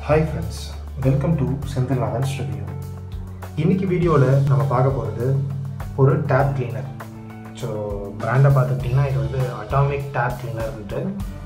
hi friends welcome to Senthil Nathan's review இன்னைக்கு வீடியோவில் நம்ம பார்க்க போகிறது ஒரு டேப் கிளீனர் ஸோ பிராண்டை பார்த்துக்கிட்டிங்கன்னா இது வந்து அட்டாமிக் டேப் கிளீனர்ன்ட்டு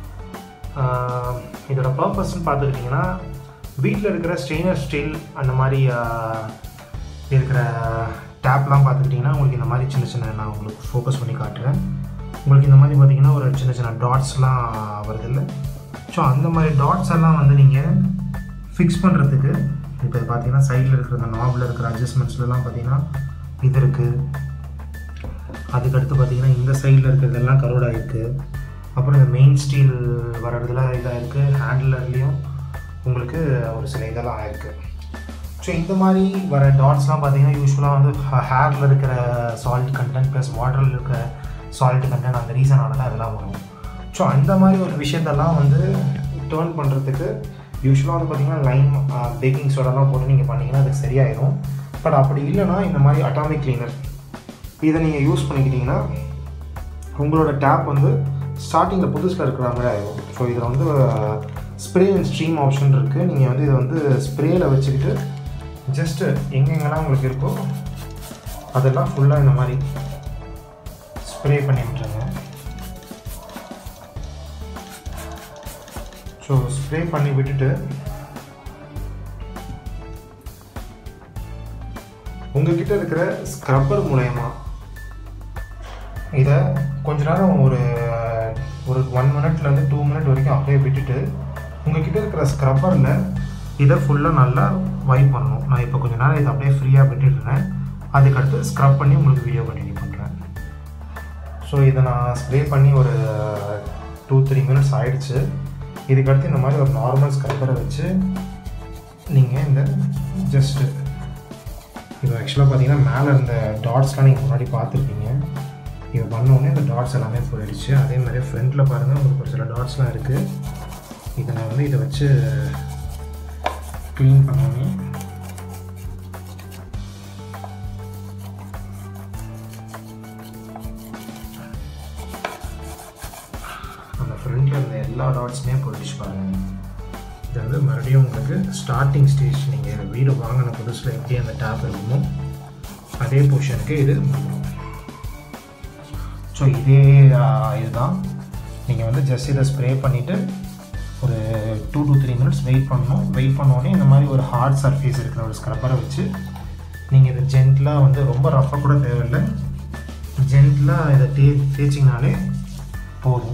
இதோட பர்பஸ்ன்னு பார்த்துக்கிட்டிங்கன்னா வீட்டில் இருக்கிற ஸ்டெயினர் ஸ்டீல் அந்த மாதிரி ஆஹ், இருக்கிற டேப்லாம் பார்த்துக்கிட்டிங்கன்னா உங்களுக்கு இந்த மாதிரி சின்ன சின்ன நான் உங்களுக்கு ஃபோக்கஸ் பண்ணி காட்டுறேன் உங்களுக்கு இந்த மாதிரி பார்த்தீங்கன்னா ஒரு சின்ன சின்ன டாட்ஸ்லாம் வருது இல்லை ஸோ அந்த மாதிரி டாட்ஸ் எல்லாம் வந்து நீங்கள் ஃபிக்ஸ் பண்ணுறதுக்கு இப்போ பார்த்தீங்கன்னா சைடில் இருக்கிற அந்த நாபில் இருக்கிற அட்ஜஸ்ட்மெண்ட்ஸ்லாம் பார்த்தீங்கன்னா இது இருக்குது அதுக்கடுத்து பார்த்தீங்கன்னா இந்த சைடில் இருக்கிறதெல்லாம் கரோடாக இருக்குது அப்புறம் இந்த மெயின் ஸ்டீல் வர்றதுல இதாக இருக்குது ஹேண்டிலர்லேயும் உங்களுக்கு ஒரு சில இதெல்லாம் ஆயிருக்கு ஸோ இந்த மாதிரி வர டாட்ஸ்லாம் பார்த்தீங்கன்னா யூஸ்வலாக வந்து ஹேரில் இருக்கிற சால்ட் கண்டென்ட் ப்ளஸ் வாட்டரில் இருக்கிற சால்ட் கண்டென்ட் அந்த ரீசனால தான் அதெல்லாம் வரும் ஸோ அந்த மாதிரி ஒரு விஷயத்தெல்லாம் வந்து டேர்ன் பண்ணுறதுக்கு யூஸ்வலாக வந்து பார்த்தீங்கன்னா லைம் பேக்கிங் சோடாலாம் போட்டு நீங்கள் பண்ணிங்கன்னா அதுக்கு சரியாயிடும் பட் அப்படி இல்லைன்னா இந்த மாதிரி அட்டாமிக் கிளீனர் இதை நீங்கள் யூஸ் பண்ணிக்கிட்டிங்கன்னா உங்களோட டேப் வந்து ஸ்டார்டிங்கில் புதுசில் இருக்கிற மாதிரி ஆயிடும் ஸோ இதில் வந்து ஸ்ப்ரே அண்ட் ஸ்ட்ரீம் ஆப்ஷன் இருக்குது நீங்கள் வந்து இதை வந்து ஸ்ப்ரேயில் வச்சுக்கிட்டு ஜஸ்ட்டு எங்கெங்கெல்லாம் உங்களுக்கு இருக்கோ அதெல்லாம் ஃபுல்லாக இந்த மாதிரி ஸ்ப்ரே பண்ணி விட்டுருங்க ஸோ ஸ்ப்ரே பண்ணி விட்டுட்டு உங்ககிட்ட இருக்கிற ஸ்க்ரப்பர் மூலயமா இதை கொஞ்ச நேரம் ஒரு ஒரு ஒன் மினிட்லேருந்து டூ மினிட் வரைக்கும் அப்படியே விட்டுட்டு உங்ககிட்ட இருக்கிற ஸ்க்ரப்பரில் இதை ஃபுல்லாக நல்லா வைப் பண்ணணும் நான் இப்போ கொஞ்ச நேரம் இதை அப்படியே ஃப்ரீயாக விட்டுட்டுறேன் அதுக்கடுத்து ஸ்க்ரப் பண்ணி உங்களுக்கு வீடியோ கண்டினியூ பண்ணுறேன் ஸோ இதை நான் ஸ்ப்ரே பண்ணி ஒரு டூ த்ரீ மினிட்ஸ் ஆயிடுச்சு இதுக்கடுத்து இந்த மாதிரி ஒரு நார்மல் ஸ்க்ரப்பரை வச்சு நீங்கள் இந்த ஜஸ்ட்டு இது ஆக்சுவலாக பார்த்தீங்கன்னா மேலே இருந்த டாட்ஸ்லாம் நீங்கள் முன்னாடி பார்த்துருப்பீங்க இது பண்ணோடனே இந்த டாட்ஸ் எல்லாமே போயிடுச்சு அதே மாதிரி ஃப்ரண்ட்டில் பாருங்கள் உங்களுக்கு ஒரு சில டாட்ஸ்லாம் இருக்குது இதை நான் வந்து இதை வச்சு க்ளீன் பண்ணோன்னே அந்த ஃப்ரண்ட்டில் இருந்த எல்லா டாட்ஸுமே போயிடுச்சு பாருங்க இது வந்து மறுபடியும் உங்களுக்கு ஸ்டார்டிங் ஸ்டேஜ் நீங்கள் வீடு வாங்கின புதுசில் எப்படி அந்த டேப் இருக்குமோ அதே பொசிஷனுக்கு இது வந்துடும் ஸோ இதே ஆஹ், இதுதான் நீங்கள் வந்து ஜஸ்ட் இதை ஸ்ப்ரே பண்ணிவிட்டு ஒரு two to three minutes wait பண்ணணும் வெயிட் பண்ணோடனே இந்த மாதிரி ஒரு ஹார்ட் சர்ஃபேஸ் இருக்கிற ஒரு ஸ்க்ரப்பரை வச்சு நீங்கள் இதை ஜென்டலாக வந்து ரொம்ப ரஃபாக கூட தேவையில்லை ஜென்டலாக இதை தே தேய்ச்சிங்கனாலே போதும்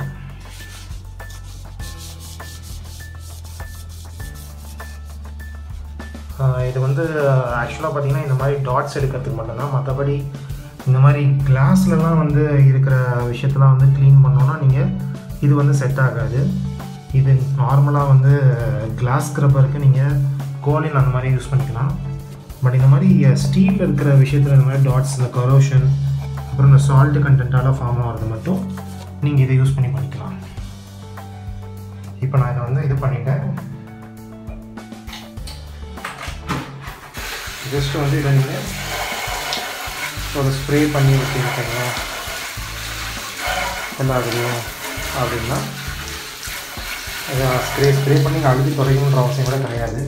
ஆஹ் இது வந்து ஆக்சுவலாக பார்த்தீங்கன்னா இந்த மாதிரி டாட்ஸ் எடுக்கிறதுக்கு மட்டும்தான் மற்றபடி இந்த மாதிரி கிளாஸ்லலாம் வந்து இருக்கிற விஷயத்தெல்லாம் வந்து க்ளீன் பண்ணோன்னா நீங்கள் இது வந்து செட் ஆகாது இது நார்மலாக வந்து கிளாஸ் ஸ்க்ரப்பருக்கு நீங்கள் கோலின் அந்த மாதிரி யூஸ் பண்ணிக்கலாம் பட் இந்த மாதிரி ஸ்டீலில் இருக்கிற விஷயத்தில் இந்த மாதிரி டாட்ஸ் இந்த கரோஷன் அப்புறம் இந்த சால்ட் கண்டென்ட்டால் ஃபார்ம் ஆகிறது மட்டும் நீங்கள் இதை யூஸ் பண்ணி பண்ணிக்கலாம் இப்போ நான் இதை வந்து இது பண்ணிட்டேன் ஜஸ்ட் வந்து இதை நீங்கள் ஒரு ஸ்ப்ரே பண்ணி வச்சுருக்கீங்க எல்லா இதுலேயும் அப்படின்னா ஸ்ப்ரே ஸ்ப்ரே பண்ணி அழுதி குறையணுன்ற அவசியம் கூட கிடையாது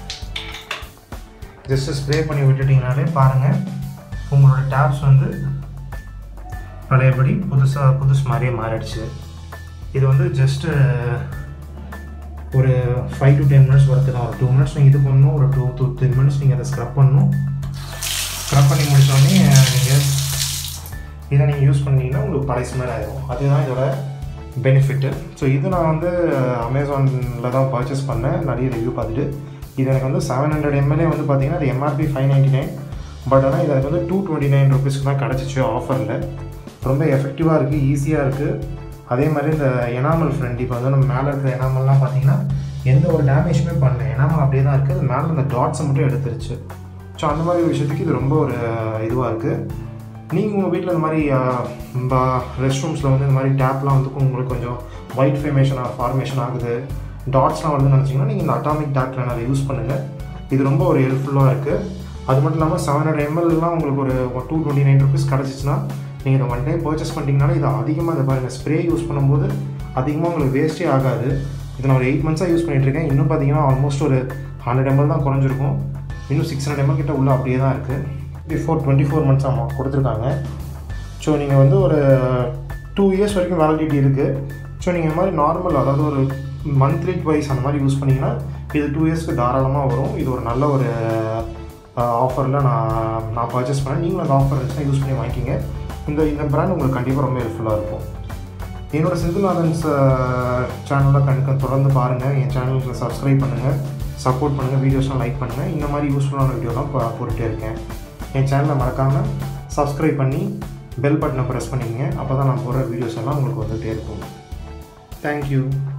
ஜஸ்ட்டு ஸ்ப்ரே பண்ணி விட்டுட்டிங்கனாலே பாருங்கள் உங்களோட டேப்ஸ் வந்து பழையபடி புதுசாக புதுசு மாதிரியே மாறிடுச்சு இது வந்து ஜஸ்ட்டு ஒரு five to ten minutes work தான் ஒரு டூ மினிட்ஸ் நீங்கள் இது பண்ணணும் ஒரு டூ டூ த்ரீ மினிட்ஸ் நீங்கள் அதை ஸ்க்ரப் பண்ணணும் ஸ்க்ரப் பண்ணி முடிச்சோடனே நீங்கள் இதை நீங்கள் யூஸ் பண்ணீங்கன்னா உங்களுக்கு பழைய மாதிரி ஆயிடும் அதுதான் இதோட பெனிஃபிட்டு ஸோ இது நான் வந்து அமேசானில் தான் பர்ச்சேஸ் பண்ணேன் நிறைய ரிவ்யூ பார்த்துட்டு இது எனக்கு வந்து செவன் ஹண்ட்ரட் எம்எல்ஏ வந்து பார்த்தீங்கன்னா அது MRP five ninety nine but ஆனால் இது எனக்கு வந்து டூ டுவெண்ட்டி நைன் ருபீஸ்க்கு தான் கிடச்சிச்சு ஆஃபரில் ரொம்ப எஃபெக்டிவாக இருக்குது ஈஸியாக இருக்குது அதே மாதிரி இந்த எனாமல் ஃப்ரெண்ட் இப்போ வந்து நம்ம மேலே இருக்கிற எனாமல்லாம் பார்த்தீங்கன்னா எந்த ஒரு டேமேஜுமே பண்ணல எனாமல் அப்படியே தான் இருக்குது அது மேலே இந்த டாட்ஸை மட்டும் எடுத்துருச்சு ஸோ அந்த மாதிரி ஒரு விஷயத்துக்கு இது ரொம்ப ஒரு இதுவாக இருக்குது நீங்கள் உங்கள் வீட்டில் இந்த மாதிரி ரெஸ்ட் ரூம்ஸில் வந்து இந்த மாதிரி டேப்லாம் வந்து உங்களுக்கு கொஞ்சம் ஒயிட் ஃபேமேஷன் ஃபார்மேஷன் ஆகுது டாட்ஸ்லாம் வந்து நினச்சிங்கன்னா நீங்கள் இந்த அட்டாமிக் டேப் கிளீனர் யூஸ் பண்ணுங்கள் இது ரொம்ப ஒரு ஹெல்ப்ஃபுல்லாக இருக்குது அது மட்டும் இல்லாமல் செவன் ஹண்ட்ரட் எம்எல்லாம் உங்களுக்கு ஒரு டூ டுவெண்ட்டி நைன் ருபீஸ் கிடச்சிச்சின்னா நீங்கள் இதை ஒன் டைம் பர்ச்சேஸ் பண்ணிட்டீங்கனால இது அதிகமாக இதை பாருங்கள் ஸ்ப்ரே யூஸ் பண்ணும்போது அதிகமாக உங்களுக்கு வேஸ்ட்டே ஆகாது இதை நான் ஒரு எயிட் மந்த்ஸாக யூஸ் பண்ணிகிட்ருக்கேன் இன்னும் பார்த்தீங்கன்னா ஆல்மோஸ்ட் ஒரு ஹண்ட்ரட் எம்எல் தான் குறைஞ்சிருக்கும் இன்னும் சிக்ஸ் ஹண்ட்ரட் எம்எல் கிட்ட உள்ள அப்படியே தான் இருக்குது பிஃபோர் டுவெண்ட்டி ஃபோர் மந்த்ஸ் ஆமாம் கொடுத்துருக்காங்க ஸோ நீங்கள் வந்து ஒரு டூ இயர்ஸ் வரைக்கும் வேலிடிட்டி இருக்குது ஸோ நீங்கள் இந்த மாதிரி நார்மல் அதாவது ஒரு மந்த்லி வைஸ் அந்த மாதிரி யூஸ் பண்ணிங்கன்னா இது டூ இயர்ஸ்க்கு தாராளமாக வரும் இது ஒரு நல்ல ஒரு ஆஃபரில் நான் நான் பர்ச்சேஸ் பண்ணேன் நீங்களும் அந்த ஆஃபர் இருந்துச்சுன்னா யூஸ் பண்ணி வாங்கிக்கிங்க இந்த இந்த பிராண்ட் உங்களுக்கு கண்டிப்பாக ரொம்ப ஹெல்ப்ஃபுல்லாக இருக்கும் என்னோட செந்தில்நாதன்ஸ் சேனலில் கணக்கு தொடர்ந்து பாருங்கள் என் சேனலுக்கு சப்ஸ்கிரைப் பண்ணுங்கள் சப்போர்ட் பண்ணுங்கள் வீடியோஸ்லாம் லைக் பண்ணுங்கள் இந்த மாதிரி யூஸ்ஃபுல்லான வீடியோலாம் போ- போட்டுகிட்டே இருக்கேன் என் சேனலை மறக்காமல் சப்ஸ்கிரைப் பண்ணி பெல் பட்டனை ப்ரெஸ் பண்ணிக்கங்க அப்போ தான் நான் போடுற வீடியோஸ் எல்லாம் உங்களுக்கு வந்துகிட்டே இருக்கும் தேங்க்யூ